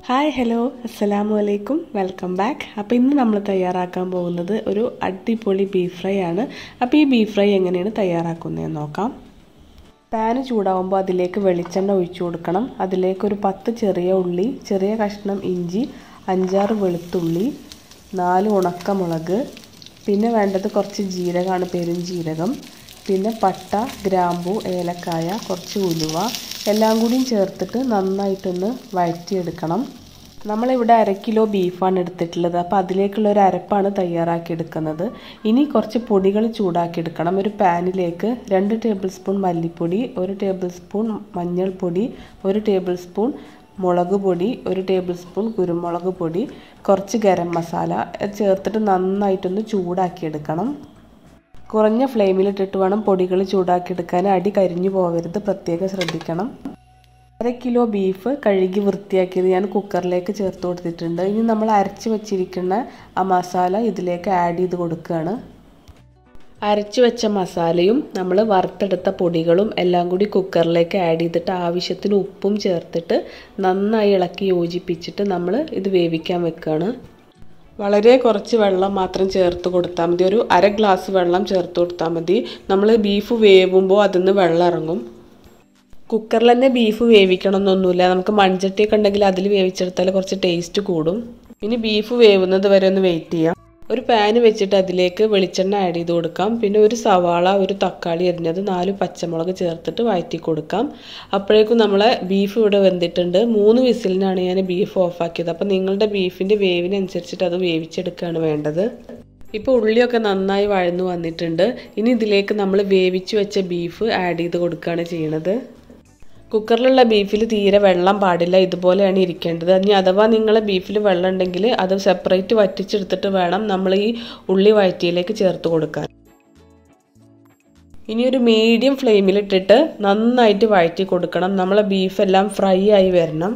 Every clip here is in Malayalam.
ഹായ് ഹലോ അസ്സലാമു അലൈക്കും വെൽക്കം ബാക്ക് അപ്പോൾ ഇന്ന് നമ്മൾ തയ്യാറാക്കാൻ പോകുന്നത് ഒരു അടിപൊളി ബീഫ് ഫ്രൈ ആണ് അപ്പോൾ ഈ ബീഫ് ഫ്രൈ എങ്ങനെയാണ് തയ്യാറാക്കുന്നതെന്ന് നോക്കാം പാന് ചൂടാവുമ്പോൾ അതിലേക്ക് വെളിച്ചെണ്ണ ഒഴിച്ചു കൊടുക്കണം അതിലേക്ക് ഒരു പത്ത് ചെറിയ ഉള്ളി ചെറിയ കഷ്ണം ഇഞ്ചി അഞ്ചാറ് വെളുത്തുള്ളി നാല് ഉണക്കമുളക് പിന്നെ വേണ്ടത് കുറച്ച് ജീരകമാണ് പെരുംജീരകം പിന്നെ പട്ട ഗ്രാമ്പു ഏലക്കായ കുറച്ച് ഉലുവ എല്ലാം കൂടിയും ചേർത്തിട്ട് നന്നായിട്ടൊന്ന് വഴറ്റിയെടുക്കണം നമ്മളിവിടെ അര കിലോ ബീഫാണ് എടുത്തിട്ടുള്ളത് അപ്പോൾ അതിലേക്കുള്ള ഒരു അരപ്പാണ് തയ്യാറാക്കി എടുക്കുന്നത് ഇനി കുറച്ച് പൊടികൾ ചൂടാക്കിയെടുക്കണം ഒരു പാനിലേക്ക് രണ്ട് ടേബിൾ സ്പൂൺ മല്ലിപ്പൊടി ഒരു ടേബിൾ സ്പൂൺ മഞ്ഞൾപ്പൊടി ഒരു ടേബിൾ സ്പൂൺ മുളക് പൊടി ഒരു ടേബിൾ സ്പൂൺ കുരുമുളക് പൊടി കുറച്ച് ഗരം മസാല ചേർത്തിട്ട് നന്നായിട്ടൊന്ന് ചൂടാക്കിയെടുക്കണം കുറഞ്ഞ ഫ്ലെയിമിലിട്ടിട്ട് വേണം പൊടികൾ ചൂടാക്കിയെടുക്കാൻ അടി കരിഞ്ഞു പോകരുത് പ്രത്യേകം ശ്രദ്ധിക്കണം അര കിലോ ബീഫ് കഴുകി വൃത്തിയാക്കിയത് ഞാൻ കുക്കറിലേക്ക് ചേർത്ത് കൊടുത്തിട്ടുണ്ട് ഇനി നമ്മൾ അരച്ച് വെച്ചിരിക്കുന്ന ആ മസാല ഇതിലേക്ക് ആഡ് ചെയ്ത് കൊടുക്കുകയാണ് അരച്ച് വെച്ച മസാലയും നമ്മൾ വറുത്തെടുത്ത പൊടികളും എല്ലാം കൂടി കുക്കറിലേക്ക് ആഡ് ചെയ്തിട്ട് ആവശ്യത്തിന് ഉപ്പും ചേർത്തിട്ട് നന്നായി ഇളക്കി യോജിപ്പിച്ചിട്ട് നമ്മൾ ഇത് വേവിക്കാൻ വെക്കുകയാണ് വളരെ കുറച്ച് വെള്ളം മാത്രം ചേർത്ത് കൊടുത്താൽ മതി ഒരു അര ഗ്ലാസ് വെള്ളം ചേർത്ത് കൊടുത്താൽ മതി നമ്മൾ ബീഫ് വേവുമ്പോൾ അതിൽ നിന്ന് വെള്ളം ഇറങ്ങും കുക്കറിൽ തന്നെ ബീഫ് വേവിക്കണം എന്നൊന്നുമില്ല നമുക്ക് മൺചട്ടിയൊക്കെ ഉണ്ടെങ്കിൽ അതിൽ വേവിച്ചെടുത്താൽ കുറച്ച് ടേസ്റ്റ് കൂടും ഇനി ബീഫ് വേവുന്നത് വരെ ഒന്ന് വെയിറ്റ് ചെയ്യാം ഒരു പാന് വെച്ചിട്ട് അതിലേക്ക് വെളിച്ചെണ്ണ ആഡ് ചെയ്ത് കൊടുക്കാം പിന്നെ ഒരു സവാള ഒരു തക്കാളി അരിഞ്ഞത് നാല് പച്ചമുളക് ചേർത്തിട്ട് വഴറ്റി കൊടുക്കാം അപ്പോഴേക്കും നമ്മളെ ബീഫ് ഇവിടെ വെന്തിട്ടുണ്ട് മൂന്ന് വിസിലിനാണ് ഞാൻ ബീഫ് ഓഫാക്കിയത് അപ്പം നിങ്ങളുടെ ബീഫിൻ്റെ വേവിനനുസരിച്ചിട്ട് അത് വേവിച്ചെടുക്കുകയാണ് വേണ്ടത് ഇപ്പോൾ ഉള്ളിയൊക്കെ നന്നായി വഴന്നു വന്നിട്ടുണ്ട് ഇനി ഇതിലേക്ക് നമ്മൾ വേവിച്ച് വെച്ച ബീഫ് ആഡ് ചെയ്ത് കൊടുക്കുകയാണ് ചെയ്യണത് കുക്കറിലുള്ള ബീഫിൽ തീരെ വെള്ളം പാടില്ല ഇതുപോലെയാണ് ഇരിക്കേണ്ടത് ഇനി അഥവാ നിങ്ങളെ ബീഫിൽ വെള്ളം ഉണ്ടെങ്കിൽ അത് സെപ്പറേറ്റ് വറ്റിച്ചെടുത്തിട്ട് വേണം നമ്മൾ ഈ ഉള്ളി വഴറ്റിയിലേക്ക് ചേർത്ത് കൊടുക്കാൻ ഇനി ഒരു മീഡിയം ഫ്ലെയിമിലിട്ടിട്ട് നന്നായിട്ട് വഴറ്റി കൊടുക്കണം നമ്മളെ ബീഫെല്ലാം ഫ്രൈ ആയി വരണം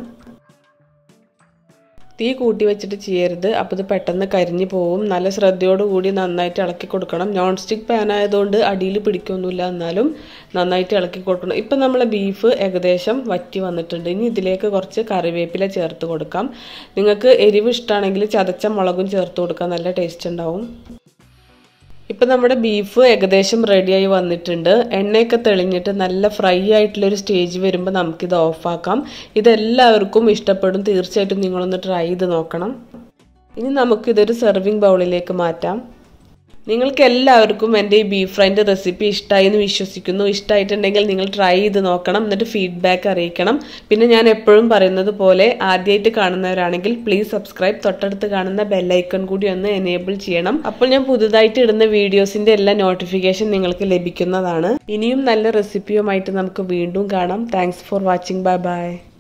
തീ കൂട്ടി വെച്ചിട്ട് ചെയ്യരുത് അപ്പോൾ ഇത് പെട്ടെന്ന് കരിഞ്ഞു പോവും നല്ല ശ്രദ്ധയോടുകൂടി നന്നായിട്ട് ഇളക്കി കൊടുക്കണം നോൺ സ്റ്റിക്ക് പാൻ ആയതുകൊണ്ട് അടിയിൽ പിടിക്കൊന്നുമില്ല എന്നാലും നന്നായിട്ട് ഇളക്കി കൊടുക്കണം ഇപ്പം നമ്മളെ ബീഫ് ഏകദേശം വറ്റി വന്നിട്ടുണ്ട് ഇനി ഇതിലേക്ക് കുറച്ച് കറിവേപ്പില ചേർത്ത് കൊടുക്കാം നിങ്ങൾക്ക് എരിവ് ഇഷ്ടമാണെങ്കിൽ ചതച്ച മുളകും ചേർത്ത് കൊടുക്കാം നല്ല ടേസ്റ്റ് ഉണ്ടാവും ഇപ്പം നമ്മുടെ ബീഫ് ഏകദേശം റെഡിയായി വന്നിട്ടുണ്ട് എണ്ണയൊക്കെ തെളിഞ്ഞിട്ട് നല്ല ഫ്രൈ ആയിട്ടുള്ളൊരു സ്റ്റേജ് വരുമ്പോൾ നമുക്കിത് ഓഫാക്കാം ഇതെല്ലാവർക്കും ഇഷ്ടപ്പെടും തീർച്ചയായിട്ടും നിങ്ങളൊന്ന് ട്രൈ ചെയ്ത് നോക്കണം ഇനി നമുക്കിതൊരു സെർവിങ് ബൗളിലേക്ക് മാറ്റാം നിങ്ങൾക്ക് എല്ലാവർക്കും എൻ്റെ ഈ ബീഫ് ഫ്രൈൻ്റെ റെസിപ്പി ഇഷ്ടമായി എന്ന് വിശ്വസിക്കുന്നു ഇഷ്ടമായിട്ടുണ്ടെങ്കിൽ നിങ്ങൾ ട്രൈ ചെയ്ത് നോക്കണം എന്നിട്ട് ഫീഡ്ബാക്ക് അറിയിക്കണം പിന്നെ ഞാൻ എപ്പോഴും പറയുന്നത് പോലെ ആദ്യമായിട്ട് കാണുന്നവരാണെങ്കിൽ പ്ലീസ് സബ്സ്ക്രൈബ് തൊട്ടടുത്ത് കാണുന്ന ബെല്ലൈക്കൺ കൂടി ഒന്ന് എനേബിൾ ചെയ്യണം അപ്പോൾ ഞാൻ പുതുതായിട്ട് ഇടുന്ന വീഡിയോസിൻ്റെ എല്ലാ നോട്ടിഫിക്കേഷൻ നിങ്ങൾക്ക് ലഭിക്കുന്നതാണ് ഇനിയും നല്ല റെസിപ്പിയുമായിട്ട് നമുക്ക് വീണ്ടും കാണാം thanks for watching bye by